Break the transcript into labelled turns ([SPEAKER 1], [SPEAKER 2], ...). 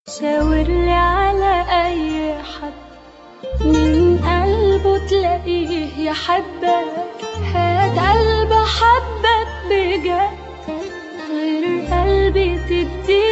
[SPEAKER 1] شاورلي على أي حد من قلبه تلاقيه يحبك هات قلب حبك بجد غير قلبي تديه